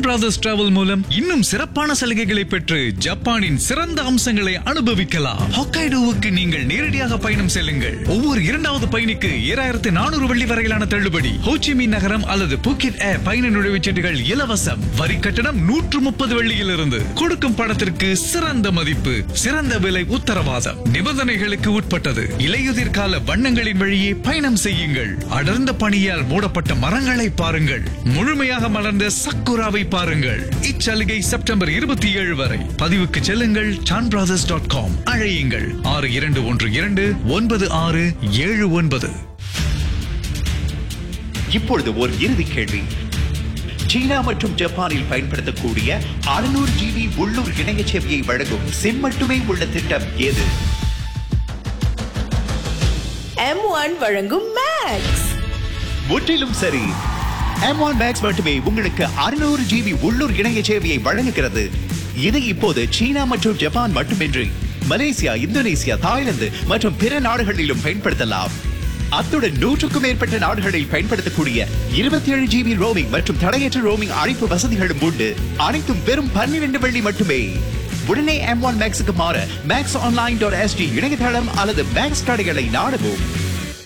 brothers travel மூலம் இன்னும் சிறப்பான சலுகைகளை பெற்று ஜப்பானின் சிறந்த அம்சங்களை அனுபவிக்கலாம் ஹொக்கைடோவுக்கு நீங்கள் நேரடியாக பயணம் செல்லுங்கள் ஒவ்வொரு இரண்டாவது பயணிக்கு ஏழாயிரத்து நானூறு வெள்ளி வரையிலான தள்ளுபடி ஹோச்சிமின் நகரம் அல்லது புக்கிட் ஏர் பயண நுழைவுச்சீட்டுகள் இலவசம் வரி கட்டணம் நூற்று முப்பது வெள்ளியிலிருந்து கொடுக்கும் பணத்திற்கு சிறந்த மதிப்பு சிறந்த விலை உத்தரவாதம் நிபந்தனைகளுக்கு உட்பட்டது இலையுதிர் கால வண்ணங்களின் வழியே பயணம் செய்யுங்கள் அடர்ந்த பனியால் மூடப்பட்ட மரங்களை பாருங்கள் முழுமையாக மலர்ந்த சக்குராவை பாருங்கள் இச்சலுகை செப்டம்பர் இருபத்தி ஏழு வரை பதிவுக்கு செல்லுங்கள் சான் பிராதர்ஸ் டாட் காம் அழையுங்கள் ஆறு இரண்டு ஒன்று இரண்டு ஒன்பது ஆறு ஏழு ஒன்பது இப்பொழுது ஒரு இறுதி கேள்வி சீனா மற்றும் ஜப்பானில் பயன்படுத்தக்கூடிய 600 ஜிபி உள்ளூர் இணைய சேவையை வழங்கும் சிம் மட்டுமே உள்ள திட்டம் எது எம் ஒன் வழங்கும் மேக்ஸ் முற்றிலும் சரி M1 Max மட்டுமே உங்களுக்கு 600 ஜிபி உள்ளூர் இணைய சேவையை வழங்குகிறது இது இப்போது சீனா மற்றும் ஜப்பான் மட்டுமின்றி மலேசியா இந்தோனேசியா தாய்லாந்து மற்றும் பிற நாடுகளிலும் பயன்படுத்தலாம் அத்துடன் நூற்றுக்கும் மேற்பட்ட நாடுகளில் பயன்படுத்தக்கூடிய 27 ஏழு ஜிபி ரோமிங் மற்றும் தடையற்ற ரோமிங் அழைப்பு வசதிகளும் உண்டு அனைத்தும் வெறும் பன்னிரண்டு வெள்ளி மட்டுமே உடனே M1 Max க்கு மாற மேக்ஸ் ஆன்லைன் டாட் எஸ்டி இணையதளம் அல்லது மேக்ஸ் கடைகளை நாடவும்